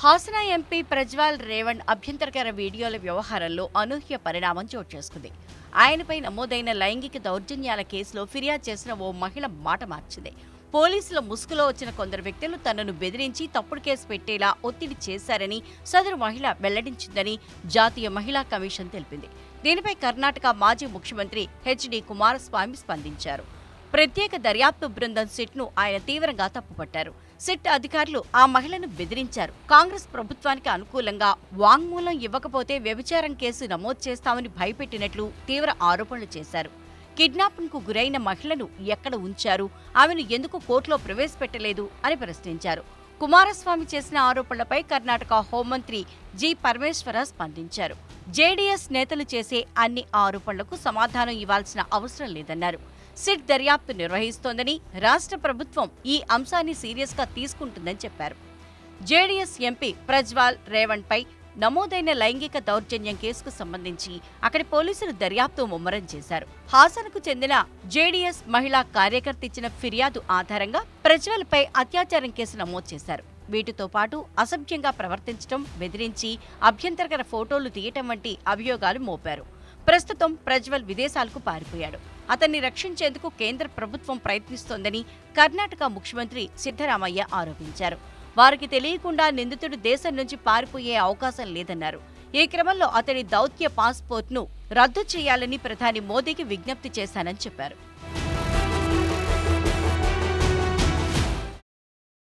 Hassan MP ప్రజ్వాల్ రేవణ్ అభ్యంతరకర వీడియోల వ్యవహారంలో అనూహ్య పరిణామం చోటు చేసుకుంది ఆయనపై నమోదైన లైంగిక దౌర్జన్యాల కేసులో ఫిర్యాదు చేసిన ఓ మహిళ మాట మార్చింది పోలీసుల ముసుగులో వచ్చిన కొందరు వ్యక్తులు తనను బెదిరించి తప్పుడు కేసు పెట్టేలా ఒత్తిడి చేశారని సదరు మహిళ వెల్లడించిందని జాతీయ మహిళా కమిషన్ తెలిపింది దీనిపై కర్ణాటక మాజీ ముఖ్యమంత్రి హెచ్డి కుమారస్వామి స్పందించారు ప్రత్యేక దర్యాప్తు బృందం సిట్ను ఆయన తీవ్రంగా తప్పుపట్టారు సిట్ అధికారులు ఆ మహిళను బెదిరించారు కాంగ్రెస్ ప్రభుత్వానికి అనుకూలంగా వాంగ్మూలం ఇవ్వకపోతే వ్యభిచారం కేసు నమోదు చేస్తామని భయపెట్టినట్లు తీవ్ర ఆరోపణలు చేశారు కిడ్నాపింగ్ కు గురైన మహిళను ఎక్కడ ఉంచారు ఆమెను ఎందుకు కోర్టులో ప్రవేశపెట్టలేదు అని ప్రశ్నించారు కుమారస్వామి చేసిన ఆరోపణలపై కర్ణాటక హోంమంత్రి జి పరమేశ్వర స్పందించారు జేడీఎస్ నేతలు చేసే అన్ని ఆరోపణలకు సమాధానం ఇవ్వాల్సిన అవసరం లేదన్నారు సిట్ దర్యాప్తు నిర్వహిస్తోందని రాష్ట్ర ప్రభుత్వం ఈ అంశాన్ని సీరియస్ గా తీసుకుంటుందని చెప్పారు జేడీఎస్ ఎంపీ ప్రజ్వాల్ రేవణ్ పై నమోదైన లైంగిక దౌర్జన్యం కేసుకు సంబంధించి అక్కడి పోలీసులు దర్యాప్తు ముమ్మరం చేశారు హాసన్కు చెందిన జేడీఎస్ మహిళా కార్యకర్త ఇచ్చిన ఫిర్యాదు ఆధారంగా ప్రజ్వల్పై అత్యాచారం కేసు నమోదు చేశారు వీటితో పాటు అసభ్యంగా ప్రవర్తించడం బెదిరించి అభ్యంతరకర ఫోటోలు తీయటం వంటి అభియోగాలు మోపారు ప్రస్తుతం ప్రజ్వల్ విదేశాలకు పారిపోయాడు అతన్ని రక్షించేందుకు కేంద్ర ప్రభుత్వం ప్రయత్నిస్తోందని కర్ణాటక ముఖ్యమంత్రి సిద్ధరామయ్య ఆరోపించారు వారికి తెలియకుండా నిందితుడు దేశం నుంచి పారిపోయే అవకాశం లేదన్నారు ఈ క్రమంలో అతడి దౌత్య పాస్పోర్ట్ను రద్దు చేయాలని ప్రధాని మోదీకి విజ్ఞప్తి చేశానని చెప్పారు